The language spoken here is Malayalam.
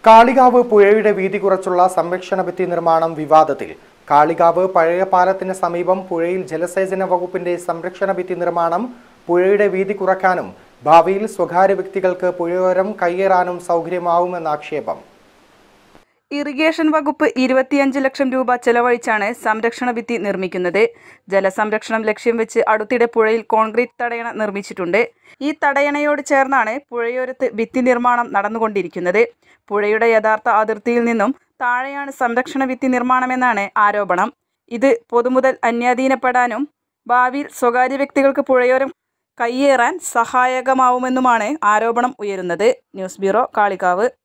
കാളികാവ് പുഴയുടെ വീതി കുറച്ചുള്ള സംരക്ഷണ ഭിത്തി നിർമ്മാണം വിവാദത്തിൽ കാളികാവ് പഴയ പാലത്തിന് സമീപം പുഴയിൽ ജലസേചന വകുപ്പിന്റെ സംരക്ഷണ ഭിത്തി നിർമ്മാണം പുഴയുടെ വീതി കുറയ്ക്കാനും ഭാവിയിൽ സ്വകാര്യ വ്യക്തികൾക്ക് പുഴയോരം കയ്യേറാനും സൗകര്യമാവുമെന്ന ആക്ഷേപം ഇറിഗേഷൻ വകുപ്പ് ഇരുപത്തിയഞ്ച് ലക്ഷം രൂപ ചെലവഴിച്ചാണ് സംരക്ഷണ ഭിത്തി നിർമ്മിക്കുന്നത് ജലസംരക്ഷണം ലക്ഷ്യം വെച്ച് അടുത്തിടെ പുഴയിൽ കോൺക്രീറ്റ് തടയണ നിർമ്മിച്ചിട്ടുണ്ട് ഈ തടയണയോട് ചേർന്നാണ് പുഴയോരത്ത് ഭിത്തി നിർമ്മാണം നടന്നുകൊണ്ടിരിക്കുന്നത് പുഴയുടെ യഥാർത്ഥ അതിർത്തിയിൽ നിന്നും താഴെയാണ് സംരക്ഷണ ഭിത്തി നിർമ്മാണമെന്നാണ് ആരോപണം ഇത് പൊതുമുതൽ അന്യാധീനപ്പെടാനും ഭാവിയിൽ സ്വകാര്യ വ്യക്തികൾക്ക് പുഴയോരം കയ്യേറാൻ സഹായകമാവുമെന്നുമാണ് ആരോപണം ഉയരുന്നത് ന്യൂസ് ബ്യൂറോ കാളികാവ്